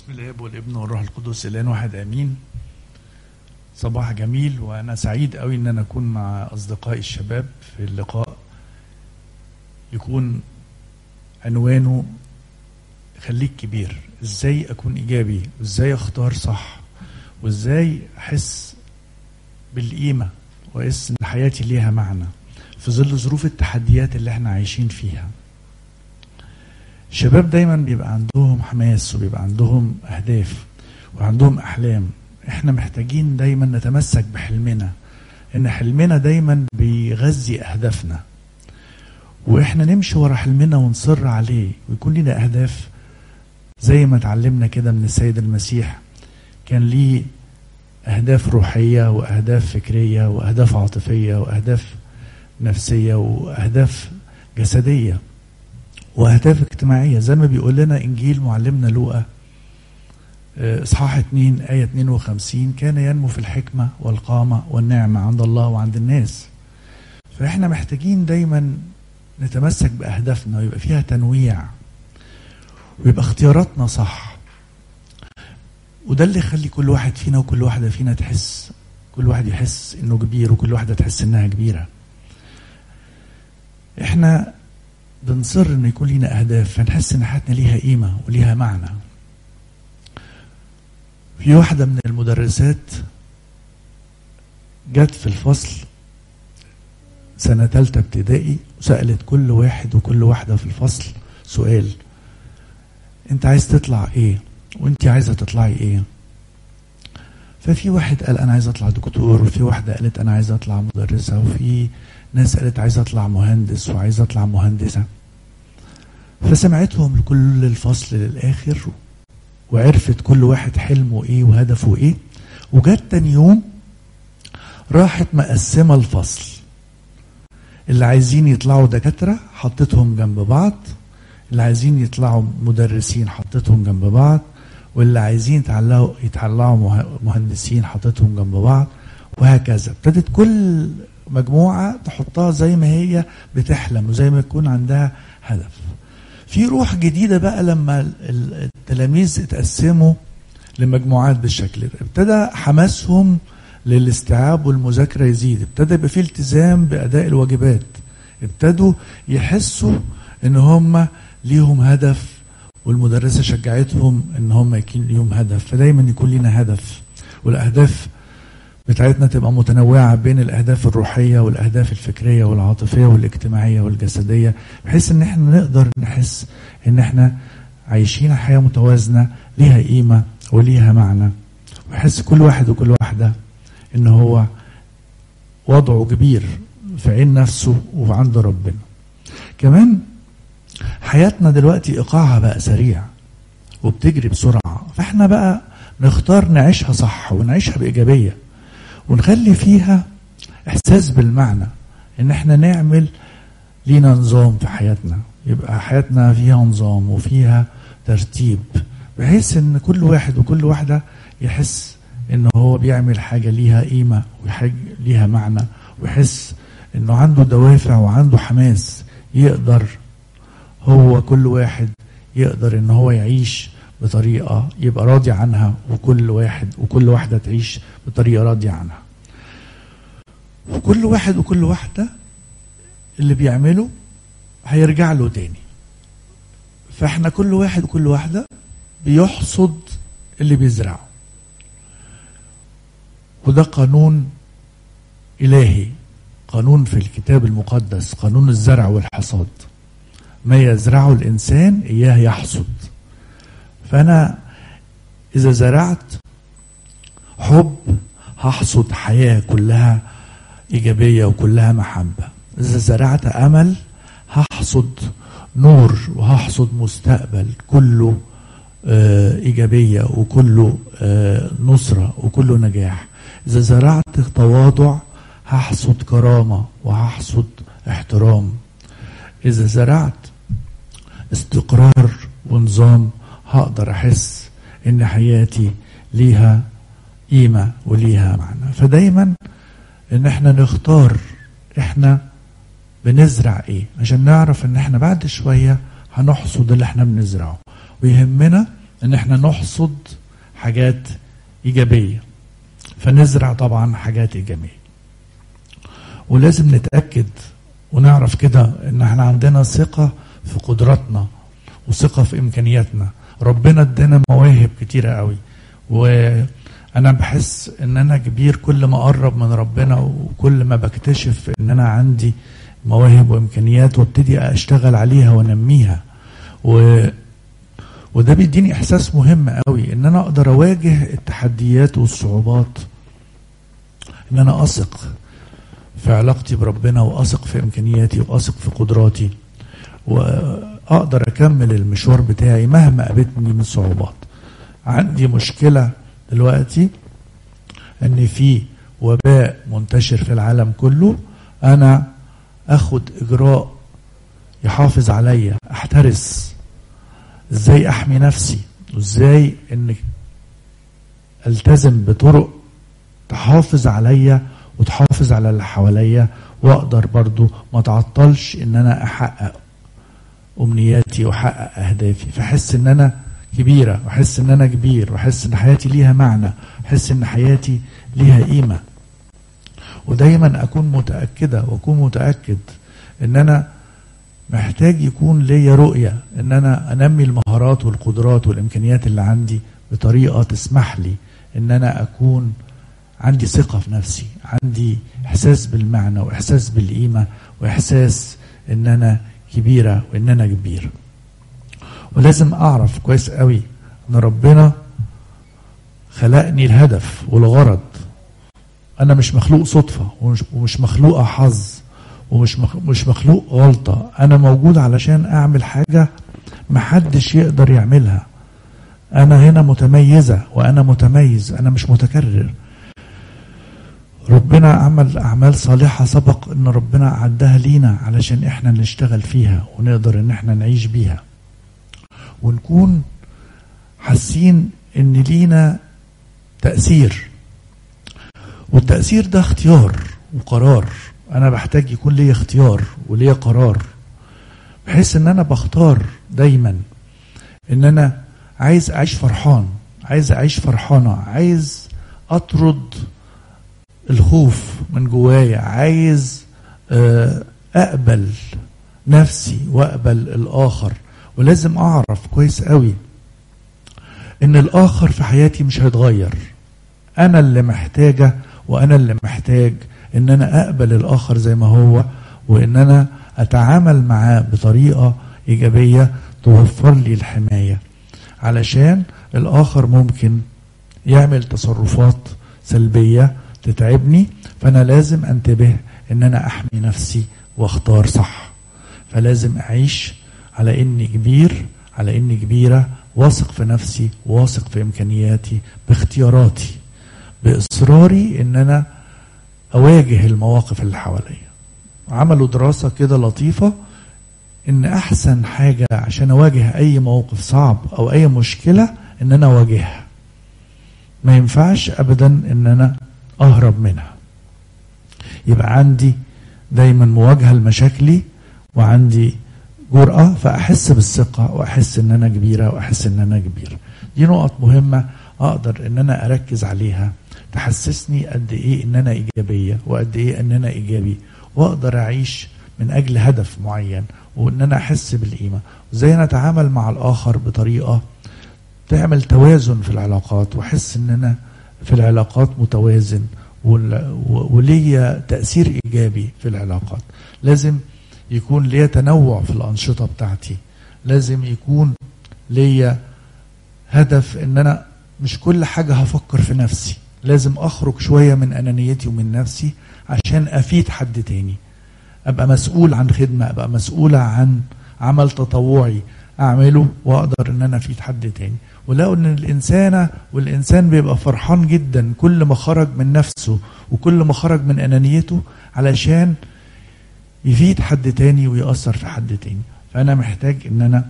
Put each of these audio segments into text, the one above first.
بسم الاب والابن والروح القدس الان واحد امين صباح جميل وانا سعيد قوي ان انا اكون مع اصدقائي الشباب في اللقاء يكون عنوانه خليك كبير ازاي اكون ايجابي وازاي اختار صح وازاي احس بالقيمه واحس ان حياتي ليها معنى في ظل ظروف التحديات اللي احنا عايشين فيها الشباب دايما بيبقى عندهم حماس وبيبقى عندهم اهداف وعندهم احلام احنا محتاجين دايما نتمسك بحلمنا ان حلمنا دايما بيغذي اهدافنا واحنا نمشي ورا حلمنا ونصر عليه ويكون لنا اهداف زي ما اتعلمنا كده من السيد المسيح كان ليه اهداف روحيه واهداف فكريه واهداف عاطفيه واهداف نفسيه واهداف جسديه واهداف اجتماعيه زي ما بيقول لنا انجيل معلمنا لوقا اصحاح 2 ايه 52 كان ينمو في الحكمه والقامه والنعمه عند الله وعند الناس فاحنا محتاجين دايما نتمسك باهدافنا ويبقى فيها تنويع ويبقى اختياراتنا صح وده اللي يخلي كل واحد فينا وكل واحده فينا تحس كل واحد يحس انه كبير وكل واحده تحس انها كبيره احنا بنصر ان يكون لينا اهداف فنحس ان حياتنا ليها قيمه وليها معنى في واحده من المدرسات جت في الفصل سنه ثالثه ابتدائي وسالت كل واحد وكل واحده في الفصل سؤال انت عايز تطلع ايه وانت عايزه تطلعي ايه ففي واحد قال انا عايز اطلع دكتور وفي واحده قالت انا عايزه اطلع مدرسه وفي ناس قالت عايزه اطلع مهندس وعايزه اطلع مهندسه فسمعتهم لكل الفصل للاخر وعرفت كل واحد حلمه ايه وهدفه ايه وجت تاني يوم راحت مقسمه الفصل اللي عايزين يطلعوا دكاتره حطيتهم جنب بعض اللي عايزين يطلعوا مدرسين حطيتهم جنب بعض واللي عايزين يتعلقوا يتعلقوا مهندسين حطيتهم جنب بعض وهكذا ابتدت كل مجموعة تحطها زي ما هي بتحلم وزي ما يكون عندها هدف في روح جديدة بقى لما التلاميذ اتقسموا لمجموعات بالشكل ده ابتدى حماسهم للاستيعاب والمذاكرة يزيد ابتدى يبقى في التزام بأداء الواجبات ابتدوا يحسوا ان هم ليهم هدف والمدرسة شجعتهم ان هم يكون ليهم هدف فدايما يكون لنا هدف والاهداف بتاعتنا تبقى متنوعة بين الأهداف الروحية والأهداف الفكرية والعاطفية والاجتماعية والجسدية بحيث إن احنا نقدر نحس إن احنا عايشين حياة متوازنة ليها قيمة وليها معنى ويحس كل واحد وكل واحدة إن هو وضعه كبير في عين نفسه وعند ربنا كمان حياتنا دلوقتي إيقاعها بقى سريع وبتجري بسرعة فاحنا بقى نختار نعيشها صح ونعيشها بإيجابية ونخلي فيها احساس بالمعنى ان احنا نعمل لينا نظام في حياتنا يبقى حياتنا فيها نظام وفيها ترتيب بحيث ان كل واحد وكل واحده يحس ان هو بيعمل حاجه ليها قيمه وحاجه ليها معنى ويحس انه عنده دوافع وعنده حماس يقدر هو كل واحد يقدر ان هو يعيش بطريقه يبقى راضي عنها وكل واحد وكل واحده تعيش بطريقه راضيه عنها. وكل واحد وكل واحده اللي بيعمله هيرجع له تاني. فاحنا كل واحد وكل واحده بيحصد اللي بيزرعه. وده قانون الهي قانون في الكتاب المقدس قانون الزرع والحصاد. ما يزرعه الانسان اياه يحصد. فانا اذا زرعت حب هحصد حياه كلها ايجابيه وكلها محبه اذا زرعت امل هحصد نور وهحصد مستقبل كله آه ايجابيه وكله آه نصره وكله نجاح اذا زرعت تواضع هحصد كرامه وهحصد احترام اذا زرعت استقرار ونظام هقدر احس ان حياتي ليها قيمة وليها معنى فدايما ان احنا نختار احنا بنزرع ايه عشان نعرف ان احنا بعد شوية هنحصد اللي احنا بنزرعه ويهمنا ان احنا نحصد حاجات ايجابيه فنزرع طبعا حاجات ايجابيه ولازم نتاكد ونعرف كده ان احنا عندنا ثقه في قدراتنا وثقه في امكانياتنا ربنا ادانا مواهب كتيره قوي وانا بحس ان انا كبير كل ما اقرب من ربنا وكل ما بكتشف ان انا عندي مواهب وامكانيات وابتدي اشتغل عليها وانميها و وده بيديني احساس مهم قوي ان انا اقدر اواجه التحديات والصعوبات ان انا اثق في علاقتي بربنا واثق في امكانياتي واثق في قدراتي واقدر اكمل المشوار بتاعي مهما قابلتني من صعوبات عندي مشكله دلوقتي ان في وباء منتشر في العالم كله انا اخد اجراء يحافظ عليا احترس ازاي احمي نفسي وازاي ان التزم بطرق تحافظ عليا وتحافظ على اللي حواليا واقدر برضو ما تعطلش ان انا احقق امنياتي واحقق اهدافي فاحس ان انا كبيره واحس ان انا كبير واحس ان حياتي ليها معنى احس ان حياتي ليها قيمه ودايما اكون متاكده واكون متاكد ان انا محتاج يكون ليا رؤيه ان انا انمي المهارات والقدرات والامكانيات اللي عندي بطريقه تسمح لي ان انا اكون عندي ثقه في نفسي عندي احساس بالمعنى واحساس بالقيمه واحساس ان انا كبيره وان انا كبير ولازم اعرف كويس قوي ان ربنا خلقني الهدف والغرض انا مش مخلوق صدفه ومش, ومش مخلوق حظ ومش مش مخلوق غلطه انا موجود علشان اعمل حاجه محدش يقدر يعملها انا هنا متميزه وانا متميز انا مش متكرر ربنا عمل اعمال صالحه سبق ان ربنا اعدها لينا علشان احنا نشتغل فيها ونقدر ان احنا نعيش بيها ونكون حاسين ان لينا تاثير والتاثير ده اختيار وقرار انا بحتاج يكون ليا اختيار وليا قرار بحيث ان انا بختار دايما ان انا عايز اعيش فرحان عايز اعيش فرحانه عايز اطرد الخوف من جوايا عايز اقبل نفسي واقبل الاخر ولازم اعرف كويس قوي ان الاخر في حياتي مش هيتغير انا اللي محتاجه وانا اللي محتاج ان انا اقبل الاخر زي ما هو وان انا اتعامل معاه بطريقه ايجابيه توفر لي الحمايه علشان الاخر ممكن يعمل تصرفات سلبيه تتعبني فانا لازم انتبه ان انا احمي نفسي واختار صح فلازم اعيش على اني كبير على اني كبيره واثق في نفسي واثق في امكانياتي باختياراتي باصراري ان انا اواجه المواقف اللي حواليا عملوا دراسه كده لطيفه ان احسن حاجه عشان اواجه اي موقف صعب او اي مشكله ان انا اواجهها ما ينفعش ابدا ان انا اهرب منها يبقى عندي دايما مواجهه لمشاكلي وعندي جرأة فأحس بالثقة وأحس إن أنا كبيرة وأحس إن أنا كبير. دي نقط مهمة أقدر إن أنا أركز عليها تحسسني قد إيه إن أنا إيجابية وقد إيه إن أنا إيجابي وأقدر أعيش من أجل هدف معين وإن أنا أحس بالقيمة وإزاي أنا أتعامل مع الآخر بطريقة تعمل توازن في العلاقات وأحس إن أنا في العلاقات متوازن وليا تأثير إيجابي في العلاقات لازم يكون ليا تنوع في الأنشطة بتاعتي لازم يكون ليا هدف ان انا مش كل حاجة هفكر في نفسي لازم اخرج شوية من انانيتي ومن نفسي عشان افيد حد تاني ابقى مسؤول عن خدمة ابقى مسؤولة عن عمل تطوعي اعمله واقدر ان انا افيد حد تاني ولقوا ان الانسانة والانسان بيبقى فرحان جدا كل ما خرج من نفسه وكل ما خرج من انانيته علشان يفيد حد تاني ويأثر في حد تاني فأنا محتاج إن أنا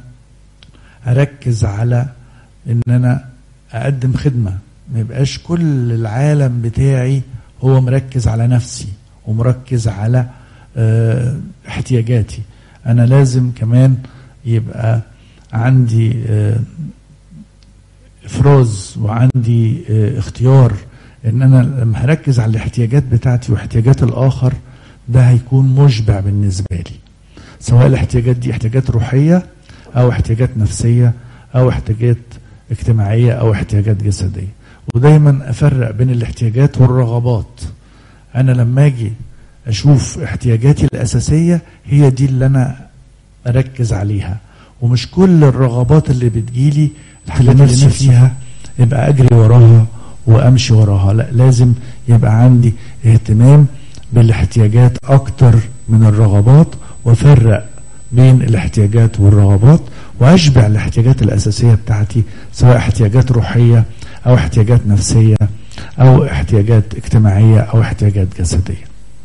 أركز على إن أنا أقدم خدمة ما يبقاش كل العالم بتاعي هو مركز على نفسي ومركز على اه احتياجاتي أنا لازم كمان يبقى عندي اه افراز وعندي اه اختيار ان انا لما هركز على الاحتياجات بتاعتي واحتياجات الاخر ده هيكون مشبع بالنسبه لي سواء الاحتياجات دي احتياجات روحيه او احتياجات نفسيه او احتياجات اجتماعيه او احتياجات جسديه ودايما افرق بين الاحتياجات والرغبات انا لما اجي اشوف احتياجاتي الاساسيه هي دي اللي انا اركز عليها ومش كل الرغبات اللي بتجيلي اللي نفسي فيها يبقى اجري وراها وامشي وراها لا لازم يبقى عندي اهتمام بالاحتياجات اكتر من الرغبات وافرق بين الاحتياجات والرغبات واشبع الاحتياجات الاساسيه بتاعتي سواء احتياجات روحيه او احتياجات نفسيه او احتياجات اجتماعيه او احتياجات جسديه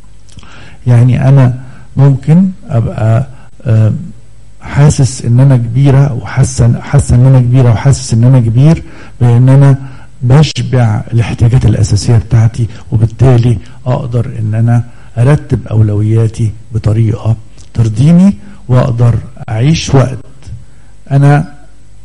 يعني انا ممكن ابقى حاسس ان انا كبيره وحاسه حاسه ان انا كبيره وحاسس ان انا كبير بان انا بشبع الاحتياجات الاساسيه بتاعتي وبالتالي اقدر ان انا ارتب اولوياتي بطريقه ترضيني واقدر اعيش وقت انا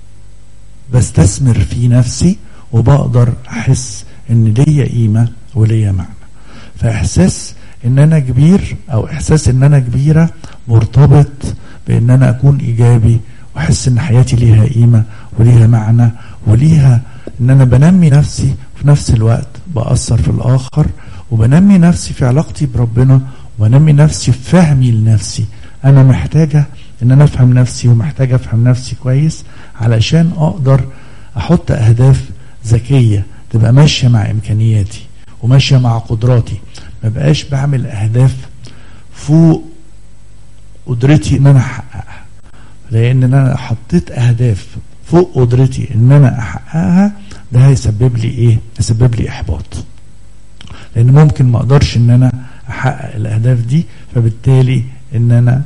بستثمر في نفسي وبقدر احس ان ليا قيمه وليا معنى فاحساس ان انا كبير او احساس ان انا كبيره مرتبط بان انا اكون ايجابي واحس ان حياتي ليها قيمه وليها معنى وليها ان انا بنمي نفسي وفي نفس الوقت باثر في الاخر وبنمي نفسي في علاقتي بربنا وبنمي نفسي في فهمي لنفسي انا محتاجه ان انا افهم نفسي ومحتاجه افهم نفسي كويس علشان اقدر احط اهداف ذكيه تبقى ماشيه مع امكانياتي وماشيه مع قدراتي ما بقاش بعمل اهداف فوق قدرتي ان انا احققها لان انا حطيت اهداف فوق قدرتي ان انا احققها ده هيسبب لي ايه هيسبب لي احباط لان ممكن ما اقدرش ان انا احقق الاهداف دي فبالتالي ان انا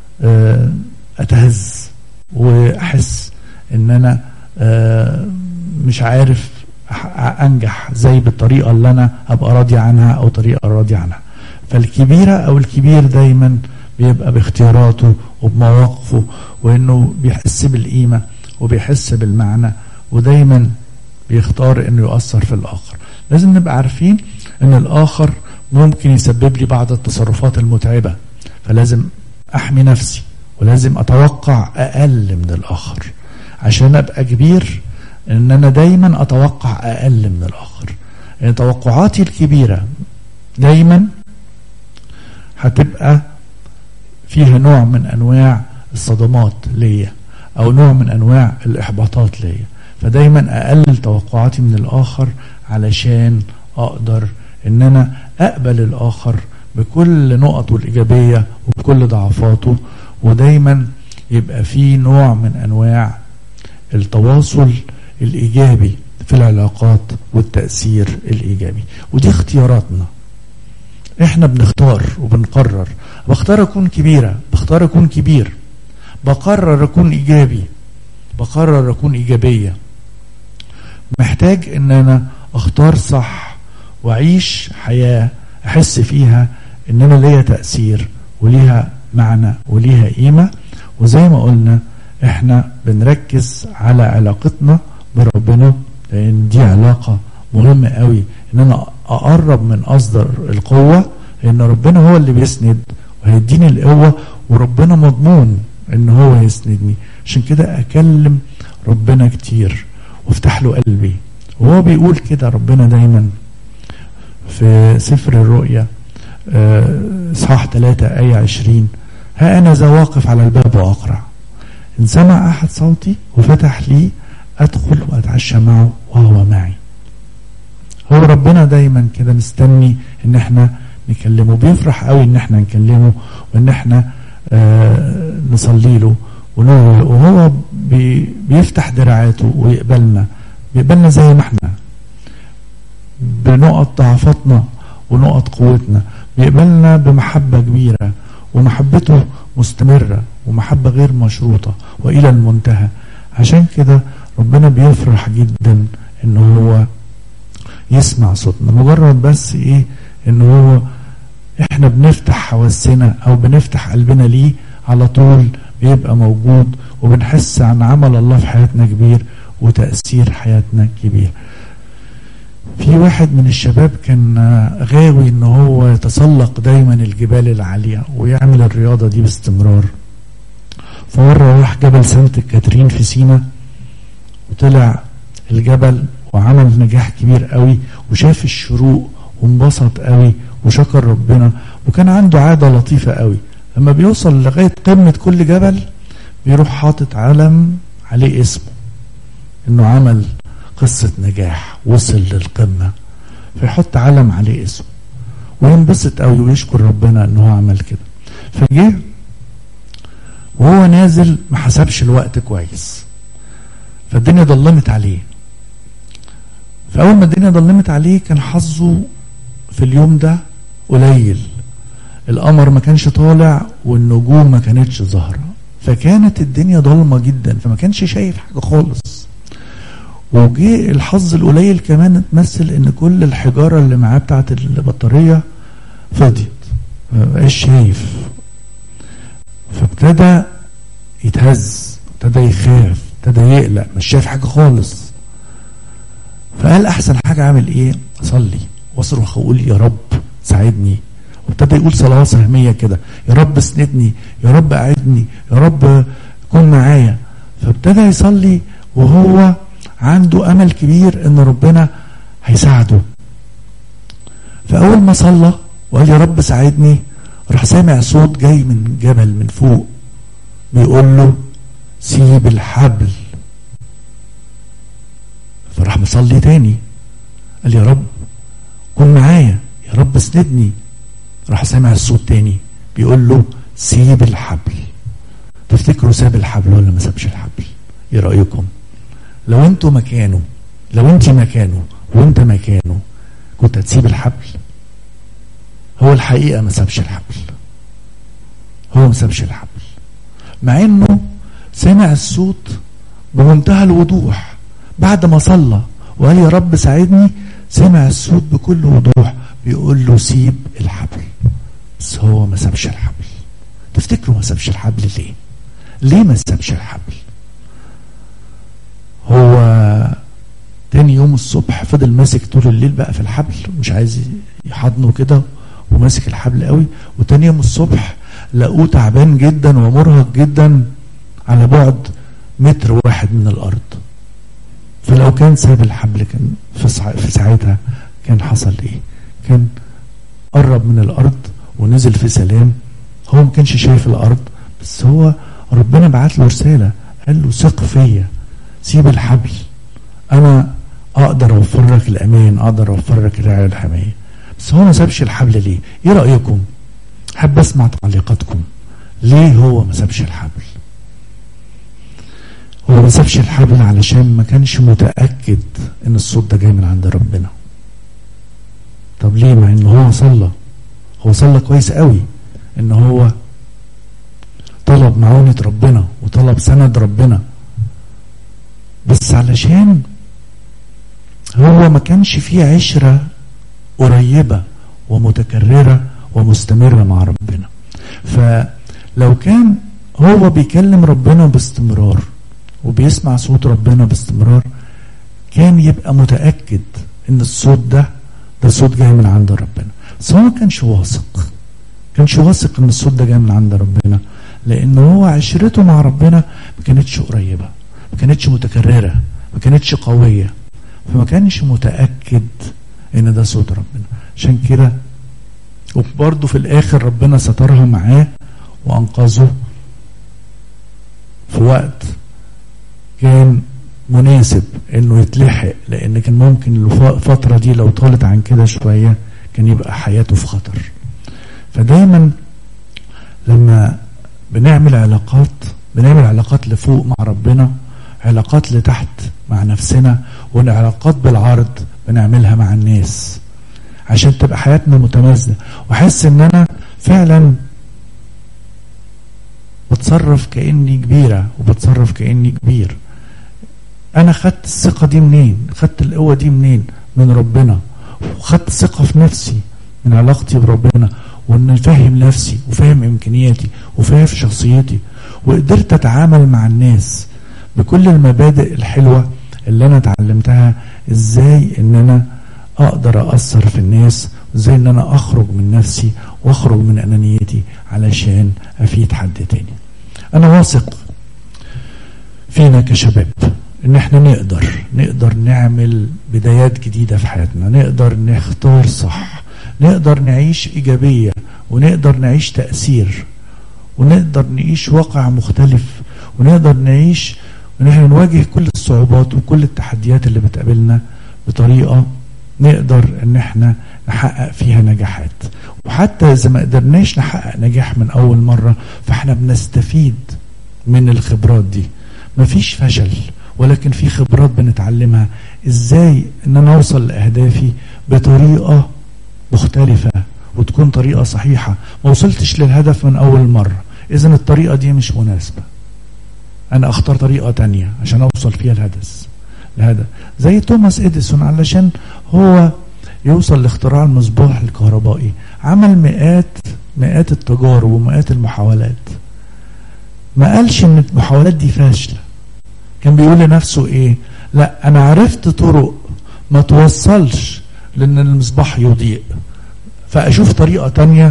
اتهز واحس ان انا مش عارف انجح زي بالطريقه اللي انا ابقى راضي عنها او طريقه راضي عنها فالكبيره او الكبير دايما بيبقى باختياراته وبمواقفه وانه بيحس بالقيمه وبيحس بالمعنى ودايما بيختار انه يؤثر في الاخر لازم نبقى عارفين ان الاخر ممكن يسبب لي بعض التصرفات المتعبه فلازم احمي نفسي ولازم اتوقع اقل من الاخر عشان ابقى كبير ان انا دايما اتوقع اقل من الاخر يعني توقعاتي الكبيره دايما هتبقى فيها نوع من انواع الصدمات ليا او نوع من انواع الاحباطات ليا فدايما اقلل توقعاتي من الاخر علشان اقدر ان انا اقبل الاخر بكل نقطه الايجابيه وبكل ضعفاته ودايما يبقى في نوع من انواع التواصل الايجابي في العلاقات والتاثير الايجابي ودي اختياراتنا احنا بنختار وبنقرر بختار اكون كبيره بختار اكون كبير بقرر اكون ايجابي بقرر اكون ايجابيه محتاج ان انا اختار صح واعيش حياه احس فيها ان انا ليا تاثير وليها معنى وليها قيمه وزي ما قلنا احنا بنركز على علاقتنا بربنا لان دي علاقه مهمه قوي ان انا اقرب من اصدر القوه لان ربنا هو اللي بيسند وهيديني القوه وربنا مضمون ان هو يسندني عشان كده اكلم ربنا كتير وافتح له قلبي وهو بيقول كده ربنا دايما في سفر الرؤيا اصحاح 3 آية 20 ها أنا ذا واقف على الباب وأقرع إن سمع أحد صوتي وفتح لي أدخل وأتعشى معه وهو معي هو ربنا دايما كده مستني إن احنا نكلمه بيفرح قوي إن احنا نكلمه وإن احنا آه نصلي له وهو بي بيفتح دراعاته ويقبلنا بيقبلنا زي ما احنا بنقط ضعفاتنا ونقط قوتنا بيقبلنا بمحبة كبيرة ومحبته مستمرة ومحبة غير مشروطة وإلى المنتهى عشان كده ربنا بيفرح جدا ان هو يسمع صوتنا مجرد بس ايه ان هو احنا بنفتح حواسنا او بنفتح قلبنا ليه على طول بيبقى موجود وبنحس عن عمل الله في حياتنا كبير وتأثير حياتنا كبير في واحد من الشباب كان غاوي ان هو يتسلق دايما الجبال العالية ويعمل الرياضة دي باستمرار فمرة راح جبل سانت كاترين في سينا وطلع الجبل وعمل نجاح كبير قوي وشاف الشروق وانبسط قوي وشكر ربنا وكان عنده عادة لطيفة قوي لما بيوصل لغاية قمة كل جبل بيروح حاطط علم عليه اسمه انه عمل قصة نجاح وصل للقمة فيحط علم عليه اسمه وينبسط قوي ويشكر ربنا انه عمل كده فجه وهو نازل ما حسبش الوقت كويس فالدنيا ضلمت عليه فأول ما الدنيا ضلمت عليه كان حظه في اليوم ده قليل القمر ما كانش طالع والنجوم ما كانتش ظاهرة فكانت الدنيا ضلمة جدا فما كانش شايف حاجة خالص وجه الحظ القليل كمان تمثل ان كل الحجارة اللي معاه بتاعت البطارية فضيت ما بقاش شايف فابتدى يتهز ابتدى يخاف ابتدى يقلق مش شايف حاجة خالص فقال احسن حاجة اعمل ايه اصلي واصرخ واقول يا رب ساعدني وابتدى يقول صلوات سهمية كده يا رب اسندني يا رب اعدني يا رب كن معايا فابتدى يصلي وهو عنده امل كبير ان ربنا هيساعده فاول ما صلى وقال يا رب ساعدني راح سامع صوت جاي من جبل من فوق بيقول له سيب الحبل فراح مصلي تاني قال يا رب كن معايا يا رب اسندني راح سامع الصوت تاني بيقول له سيب الحبل تفتكروا ساب الحبل ولا ما سابش الحبل ايه رايكم لو انتوا مكانه لو انت مكانه وانت مكانه كنت هتسيب الحبل هو الحقيقه ما سابش الحبل هو ما سابش الحبل مع انه سمع الصوت بمنتهى الوضوح بعد ما صلى وقال يا رب ساعدني سمع الصوت بكل وضوح بيقول له سيب الحبل بس هو ما سابش الحبل تفتكروا ما سابش الحبل ليه ليه ما سابش الحبل هو تاني يوم الصبح فضل ماسك طول الليل بقى في الحبل مش عايز يحضنه كده وماسك الحبل قوي وتاني يوم الصبح لقوه تعبان جدا ومرهق جدا على بعد متر واحد من الارض فلو كان ساب الحبل كان في, سع... في ساعتها كان حصل ايه كان قرب من الارض ونزل في سلام هو ما كانش شايف الارض بس هو ربنا بعت له رساله قال له ثق فيا سيب الحبل انا اقدر اوفر لك الامان اقدر اوفر لك الرعايه والحمايه بس هو ما سابش الحبل ليه ايه رايكم حابب اسمع تعليقاتكم ليه هو ما سابش الحبل هو ما سابش الحبل علشان ما كانش متاكد ان الصوت ده جاي من عند ربنا طب ليه مع ان هو صلى هو صلى كويس قوي ان هو طلب معونة ربنا وطلب سند ربنا بس علشان هو ما كانش فيه عشرة قريبة ومتكررة ومستمرة مع ربنا فلو كان هو بيكلم ربنا باستمرار وبيسمع صوت ربنا باستمرار كان يبقى متأكد ان الصوت ده ده صوت جاي من عند ربنا بس هو ما كانش واثق كانش واثق ان الصوت ده جاي من عند ربنا لان هو عشرته مع ربنا ما كانتش قريبه ما كانتش متكرره ما كانتش قويه فما كانش متاكد ان ده صوت ربنا عشان كده وبرضه في الاخر ربنا سترها معاه وانقذه في وقت كان مناسب انه يتلحق لان كان ممكن الفترة دي لو طالت عن كده شوية كان يبقى حياته في خطر فدايما لما بنعمل علاقات بنعمل علاقات لفوق مع ربنا علاقات لتحت مع نفسنا والعلاقات بالعرض بنعملها مع الناس عشان تبقى حياتنا متمازنة واحس ان انا فعلا بتصرف كاني كبيره وبتصرف كاني كبير انا خدت الثقه دي منين خدت القوه دي منين من ربنا وخدت ثقه في نفسي من علاقتي بربنا وان فاهم نفسي وفاهم امكانياتي وفاهم شخصيتي وقدرت اتعامل مع الناس بكل المبادئ الحلوه اللي انا اتعلمتها ازاي ان انا اقدر اثر في الناس وازاي ان انا اخرج من نفسي واخرج من انانيتي علشان افيد حد تاني انا واثق فينا كشباب ان احنا نقدر نقدر نعمل بدايات جديدة في حياتنا نقدر نختار صح نقدر نعيش ايجابية ونقدر نعيش تأثير ونقدر نعيش واقع مختلف ونقدر نعيش ان احنا نواجه كل الصعوبات وكل التحديات اللي بتقابلنا بطريقة نقدر ان احنا نحقق فيها نجاحات وحتى اذا ما قدرناش نحقق نجاح من اول مرة فاحنا بنستفيد من الخبرات دي مفيش فشل ولكن في خبرات بنتعلمها ازاي ان انا اوصل لاهدافي بطريقة مختلفة وتكون طريقة صحيحة ما وصلتش للهدف من اول مرة اذا الطريقة دي مش مناسبة انا اختار طريقة تانية عشان اوصل فيها الهدف الهدف زي توماس اديسون علشان هو يوصل لاختراع المصباح الكهربائي عمل مئات مئات التجارب ومئات المحاولات ما قالش ان المحاولات دي فاشله كان بيقول لنفسه ايه لا انا عرفت طرق ما توصلش لان المصباح يضيء فاشوف طريقه تانية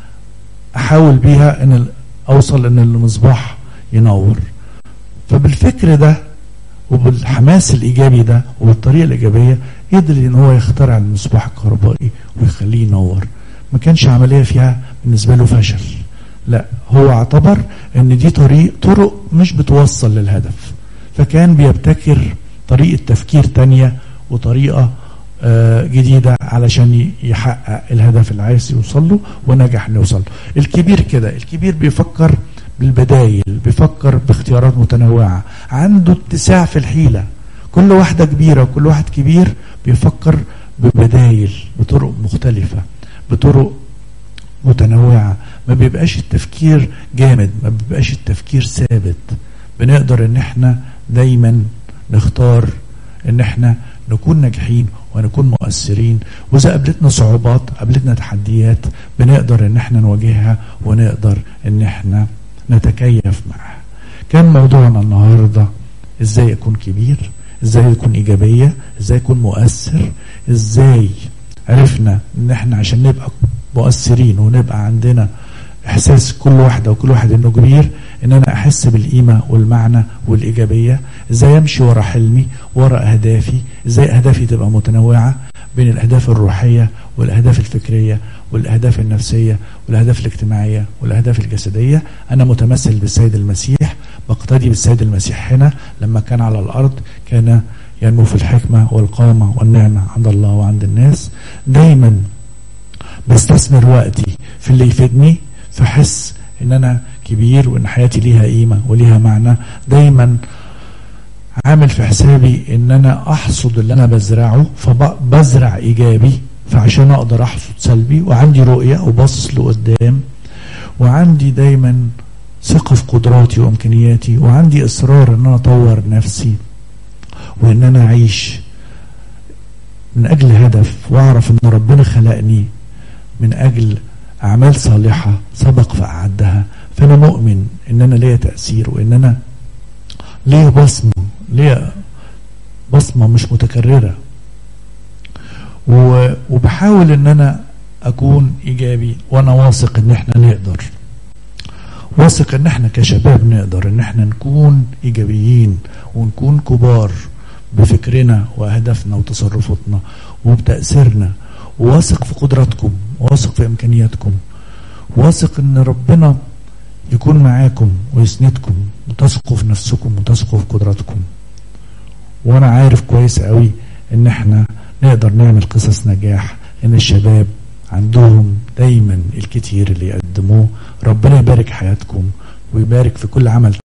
احاول بيها ان اوصل ان المصباح ينور فبالفكر ده وبالحماس الايجابي ده وبالطريقه الايجابيه قدر ان هو يخترع المصباح الكهربائي ويخليه ينور ما كانش عمليه فيها بالنسبه له فشل لا هو اعتبر ان دي طريق طرق مش بتوصل للهدف فكان بيبتكر طريقه تفكير تانية وطريقه آه جديده علشان يحقق الهدف اللي عايز يوصل له ونجح انه يوصل الكبير كده الكبير بيفكر بالبدايل بيفكر باختيارات متنوعه عنده اتساع في الحيله كل واحده كبيره وكل واحد كبير بيفكر ببدايل بطرق مختلفه بطرق متنوعه ما بيبقاش التفكير جامد ما بيبقاش التفكير ثابت بنقدر ان احنا دايما نختار ان احنا نكون ناجحين ونكون مؤثرين واذا قابلتنا صعوبات قابلتنا تحديات بنقدر ان احنا نواجهها ونقدر ان احنا نتكيف معها كان موضوعنا النهارده ازاي اكون كبير ازاي اكون ايجابيه ازاي اكون مؤثر ازاي عرفنا ان احنا عشان نبقى مؤثرين ونبقى عندنا احساس كل واحده وكل واحد انه كبير ان انا احس بالقيمه والمعنى والايجابيه ازاي امشي ورا حلمي ورا اهدافي ازاي اهدافي تبقى متنوعه بين الاهداف الروحيه والاهداف الفكريه والاهداف النفسيه والاهداف الاجتماعيه والاهداف الجسديه انا متمثل بالسيد المسيح بقتدي بالسيد المسيح هنا لما كان على الارض كان ينمو في الحكمه والقامه والنعمه عند الله وعند الناس دايما بستثمر وقتي في اللي يفيدني فحس ان انا كبير وان حياتي ليها قيمه وليها معنى دايما عامل في حسابي ان انا احصد اللي انا بزرعه فبزرع ايجابي فعشان اقدر احصد سلبي وعندي رؤيه وباصص لقدام وعندي دايما ثقه في قدراتي وامكانياتي وعندي اصرار ان انا اطور نفسي وان انا اعيش من اجل هدف واعرف ان ربنا خلقني من اجل اعمال صالحه سبق فاعدها فانا مؤمن ان انا ليا تاثير وان انا ليا بصمه ليا بصمه مش متكرره وبحاول ان انا اكون ايجابي وانا واثق ان احنا نقدر واثق ان احنا كشباب نقدر ان احنا نكون ايجابيين ونكون كبار بفكرنا واهدافنا وتصرفاتنا وبتاثيرنا واثق في قدراتكم واثق في امكانياتكم واثق ان ربنا يكون معاكم ويسندكم وتثقوا في نفسكم وتثقوا في قدراتكم وانا عارف كويس قوي ان احنا نقدر نعمل قصص نجاح ان الشباب عندهم دايما الكتير اللي يقدموه ربنا يبارك حياتكم ويبارك في كل عمل